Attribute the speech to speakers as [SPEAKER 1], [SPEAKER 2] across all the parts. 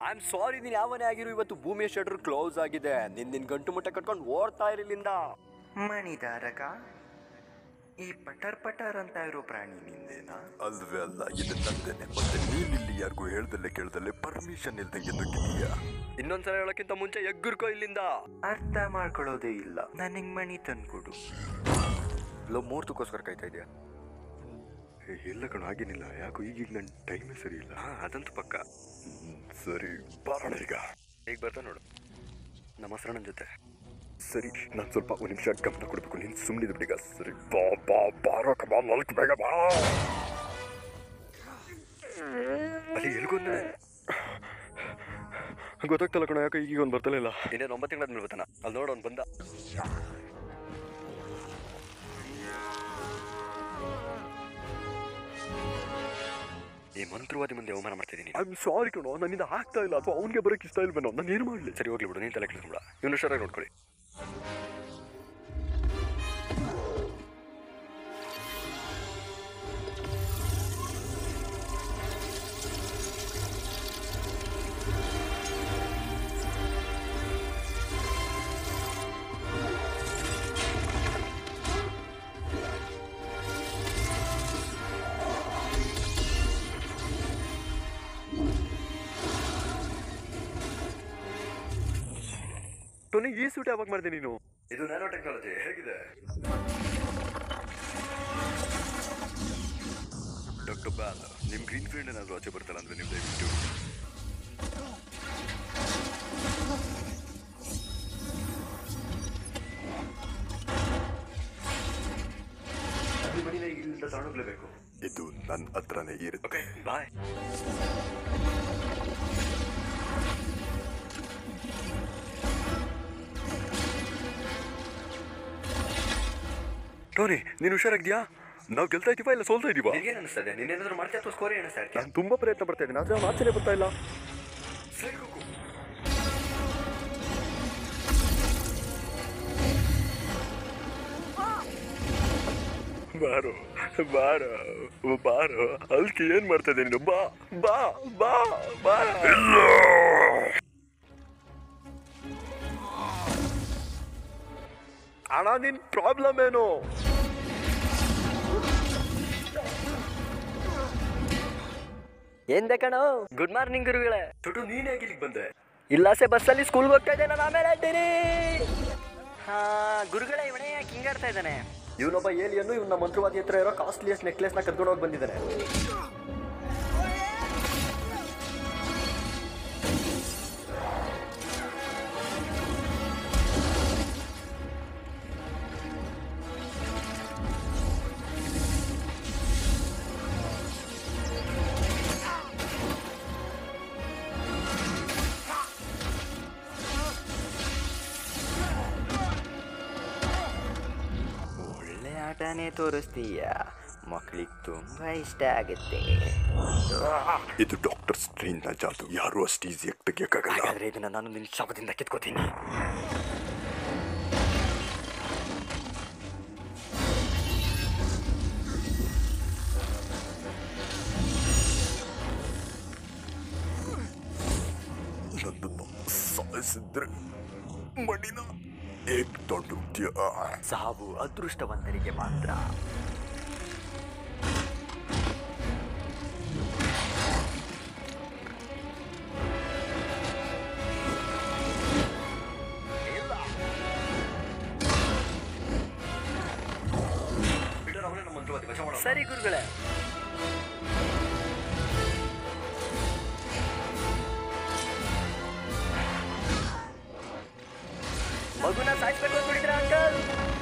[SPEAKER 1] I am sorry ನೀನು ಯಾವನೇ ಆಗಿರು ಇವತ್ತು ಭೂಮಿಯ ಶಟರ್ ಕ್ಲೋಸ್ ಆಗಿದೆ ನಿನ್ ನಿನ್ ಗಂಟು ಮುಟ್ಟ ಕಟ್ಕೊಂಡು ಓಡ್ತಾ ಇರಲಿಂದ
[SPEAKER 2] ಮಣಿದಾರಕ ಈ ಪಟರ್ ಪಟರ್ ಅಂತ ಇರೋ ಪ್ರಾಣಿ ನಿಂದೇನಾ
[SPEAKER 3] ಅಲ್ವೇ ಅಲ್ಲ ಇದು ನಂದೇನೆ ಮತ್ತೆ ನೀನಿಲ್ಲಿ ಯಾರಿಗೂ ಹೇಳ್ದಲ್ಲೇ ಕೇಳ್ದಲ್ಲೇ ಪರ್ಮಿಷನ್ ಇಲ್ದಂಗೆ ನುಗ್ಗಿದೀಯಾ
[SPEAKER 1] ಇನ್ನೊಂದ್ಸಲ ಹೇಳಕ್ಕಿಂತ ಮುಂಚೆ ಎಗ್ಗುರ್ಕೋ ಇಲ್ಲಿಂದ
[SPEAKER 2] ಅರ್ಥ ಮಾಡ್ಕೊಳ್ಳೋದೇ ಇಲ್ಲ ನನಗೆ ಮಣಿ ತಂದ್ಕೊಡು
[SPEAKER 3] ಇಲ್ಲ ಮುಹೂರ್ತಕ್ಕೋಸ್ಕರ ಕಾಯ್ತಾ ಇದೆಯಾ ಇಲ್ಲ ಕಣ ಹಾಗೇನಿಲ್ಲ ಯಾಕೋ ಈಗೀಗ ನನ್ನ ಟೈಮೇ ಸರಿ ಇಲ್ಲ
[SPEAKER 1] ಹಾ ಅದಂತೂ ಪಕ್ಕ
[SPEAKER 3] ಹ್ಮ್, ಸರಿ ಬಾರೋಣ ಈಗ
[SPEAKER 1] ಈಗ ಬರ್ತಾ ನೋಡು ನಮ್ಮ ಹಸ್ರಣ್ಣನ ಜೊತೆ
[SPEAKER 3] ಸರಿ ನಾನು ಸ್ವಲ್ಪ ಒಂದು ನಿಮಿಷ ಗಮನ ಕೊಡಬೇಕು ನೀನು ಸುಮ್ಮನಿದ್ ಬಿಡಿಗ ಸರಿ ಬಾ ಬಾ ಬಾರೋ ಕಬಾ ನಾಲ್ಕು ಬೇಗ ಬಾ
[SPEAKER 1] ಅಲ್ಲಿ ಎಲ್ಗೊಂದ
[SPEAKER 3] ಗೊತ್ತಾಗ್ತಲ್ಲ ಕಣ ಯಾಕೆ ಈಗ ಒಂದು ಬರ್ತಲೇ ಇಲ್ಲ
[SPEAKER 1] ಇನ್ನೇನು ಒಂಬತ್ತು ತಿಂಗಳಾದ್ಮೇಲೆ ಬರ್ತಾನ ಅಲ್ಲಿ ನೋಡು ಅವ್ನು ಬಂದ ಈ ಮಂತ್ರವಾದಿ ಮುಂದೆ ಅವಮಾನ ಮಾಡ್ತಿದ್ದೀನಿ
[SPEAKER 3] ಐ ಆಮ್ ಸಾರಿ ಕಣೋ ನನ್ನಿಂದ ಆಗ್ತಾ ಇಲ್ಲ ಅಥವಾ ಅವ್ನಿಗೆ ಬರೋಕ್ಕೆ ಇಷ್ಟ ಇಲ್ವೇನೋ ನಾನು ಏನು ಮಾಡಲಿ
[SPEAKER 1] ಸರಿ ಹೋಗ್ಲಿ ಬಿಡು ನೀನು ತಲೆ ಕೆಡಿಸ್ಕೊಂಬಿಡ ಇವನು ಹುಷಾರಾಗಿ ನೋಡ್ಕೊಳ್ಳಿ
[SPEAKER 3] ಟೋನಿ ಈ ಸೂಟ್ ಯಾವಾಗ ಮಾಡಿದೆ ನೀನು
[SPEAKER 1] ಇದು ನ್ಯಾನೋ ಟೆಕ್ನಾಲಜಿ ಹೇಗಿದೆ
[SPEAKER 3] ಡಾಕ್ಟರ್ ಬ್ಯಾಲ್ ನಿಮ್ಮ ಗ್ರೀನ್ ಫೀಲ್ಡ್ ಏನಾದರೂ ಆಚೆ ಬರ್ತಲ್ಲ ಅಂದರೆ ನೀವು ದಯವಿಟ್ಟು
[SPEAKER 1] ಮಣಿನ ಇಲ್ಲಿಂದ ತಗೊಂಡೋಗ್ಲೇಬೇಕು
[SPEAKER 3] ಇದು ನನ್ನ ಹತ್ರನೇ ಇರುತ್ತೆ
[SPEAKER 1] ಓಕೆ ಬಾಯ್
[SPEAKER 3] ಟೋನಿ ನೀನು ಹುಷಾರಾಗಿದ್ಯಾ ನಾವು ಗೆಲ್ತಾ ಇದೀವಾ ಇಲ್ಲ ಸೋಲ್ತಾ ಇದೀವಾ
[SPEAKER 1] ನಿನಗೇನು ಅನಿಸ್ತದೆ ನೀನೇನಾದ್ರೂ ಮಾಡ್ತೀಯ ಅಥವಾ ಸ್ಕೋರ್ ಅನಿಸ್ತಾ ಇರ್ತೀಯ
[SPEAKER 3] ನಾನು ತುಂಬಾ ಪ್ರಯತ್ನ ಪಡ್ತಾ ಇದ್ದೀನಿ ಆದ್ರೆ ಅವ್ನು ಆಚೆನೆ ಬರ್ತಾ ಇಲ್ಲ
[SPEAKER 1] ಸರಿ ಹೋಗು
[SPEAKER 3] ಬಾರೋ ಬಾರೋ ಬಾರೋ ಅಲ್ಕಿ ಏನ್ ಮಾಡ್ತಾ ಇದ್ದೀನಿ ನೀನು ಬಾ ಬಾ ಬಾ ಬಾ ಅಣ್ಣ ನಿನ್ ಪ್ರಾಬ್ಲಮ್ ಏನು
[SPEAKER 1] ಎಂದೆ ಕಣೋ ಗುಡ್ ಮಾರ್ನಿಂಗ್ ಗುರುಗಳೇ
[SPEAKER 3] ಟೊಟು ನೀನ್ ಹೇಗೆ ಇಲ್ಲಿಗೆ ಬಂದೆ
[SPEAKER 1] ಇಲ್ಲಾಸೆ ಬಸ್ಸಲ್ಲಿ ಸ್ಕೂಲ್ಗೆ ಹೋಗ್ತಾ ಇದ್ದೆ ನಾನು ಆಮೇಲೆ ಹೇಳ್ತೀನಿ ಹಾ ಗುರುಗಳೇ ಇವನೇ ಯಾಕೆ ಹಿಂಗಾಡ್ತಾ ಇದ್ದಾನೆ ಇವನೊಬ್ಬ ಏಲಿಯನ್ನು ಇವನ ಮಂತ್ರವಾದಿ ಹತ್ರ ಇರೋ ಕಾಸ್ಟ್ಲಿಯಸ್ಟ್ ನೆಕ್ಲೆಸ್ನ ಕದ್ಕೊಂಡು ಹೋಗಿ ಬಂದಿದ್ದಾನೆ
[SPEAKER 2] ಒಳ್ಳೆ ಆಟನೇ ತೋರಿಸ್ತೀಯ ಮಕ್ಳಿಗೆ ತುಂಬಾ ಇಷ್ಟ ಆಗುತ್ತೆ
[SPEAKER 3] ಇದು ಡಾಕ್ಟರ್ ಸ್ಟ್ರೇನ್ ನ ಜಾದು ಯಾರು ಅಷ್ಟು ಈಸಿಯಾಗಿ ತೆಗಿಯಕ್ಕಾಗಲ್ಲ
[SPEAKER 1] ಹಾಗಾದ್ರೆ ಇದನ್ನ ನಾನು ನಿನ್ನ ಶಾಪದಿಂದ ಕಿತ್ಕೋತೀನಿ
[SPEAKER 3] ನನ್ನನ್ನು ಸಾಯಿಸಿದ್ರೆ ಮಣಿನ ಹೇಗ್ ತೊಗೊಂಡೋಗ್ತೀಯ
[SPEAKER 1] ಸಾವು ಅದೃಷ್ಟವಂತರಿಗೆ ಮಾತ್ರ ಸರಿ ಗುರುಗಳೇ ಮಗುನ ಸಾಯಿಸ್ಬೇಕು ಅಂದ್ಬಿಟ್ಟಿದ್ರ ಅಂಕಲ್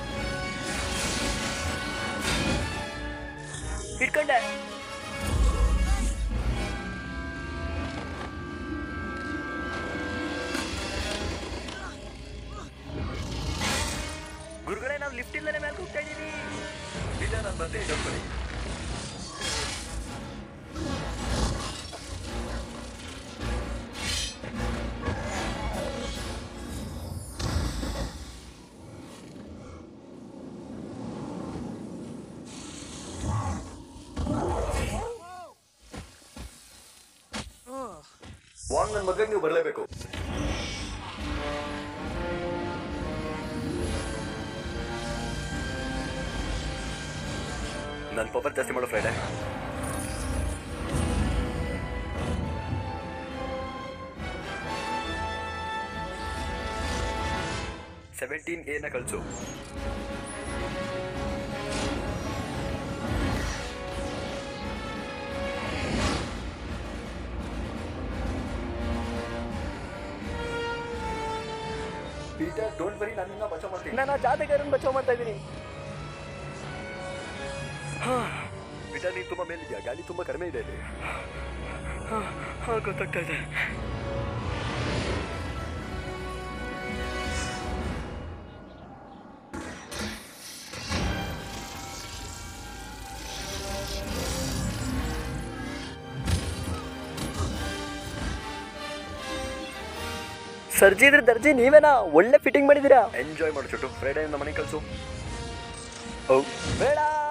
[SPEAKER 1] ಹಿಡ್ಕೊಂಡೆ ಗುರುಗಳೇ ನಾವು ಲಿಫ್ಟ್ ಇಲ್ಲದೆ ಮೇಲೆ ಹೋಗ್ತಾ ಇದೀವಿ ಇಲ್ಲ ನಾನು ಬಂದೆ ಇನ್ನೊಂದ್ಸರಿ. ವಾಂಗ್ ನನ್ನ ಮದುವೆಗೆ ನೀವು ಬರಲೇಬೇಕು ನನ್ನ ಪವರ್ ಜಾಸ್ತಿ ಮಾಡೋ ಫ್ರೈಡೆ ಸೆವೆಂಟೀನ್ ಎನ ಕಳಿಸು ಪೀಟರ್ ಡೋಂಟ್ ವರಿ ನಾನು ನಿನ್ನ ಬಚಾವ್ ಮಾಡ್ತೀನಿ ನಾನು ಜಾತಕರನ್ನು ಬಚಾವ್ ಮಾಡ್ತಾ ಇದ್ದೀನಿ ಪೀಟರ್ ನೀನು ತುಂಬ ಮೇಲಿದೆಯಾ ಗಾಳಿ ತುಂಬ ಕಡಿಮೆ ಇದೆ ಇಲ್ಲಿ ಹಾಂ ಗೊತ್ತಾಗ್ತಾ ಇದೆ ಸರ್ಜಿ ಇದ್ರೆ ದರ್ಜಿ ನೀವೇನಾ ಒಳ್ಳೆ ಫಿಟ್ಟಿಂಗ್ ಮಾಡಿದ್ದೀರಾ ಎಂಜಾಯ್ ಮಾಡು ಚುಟ್ಟು ಫ್ರೈಡೆ ನಮ್ಮ ಮನೆಗೆ ಕಳಿಸು ಬೇಡ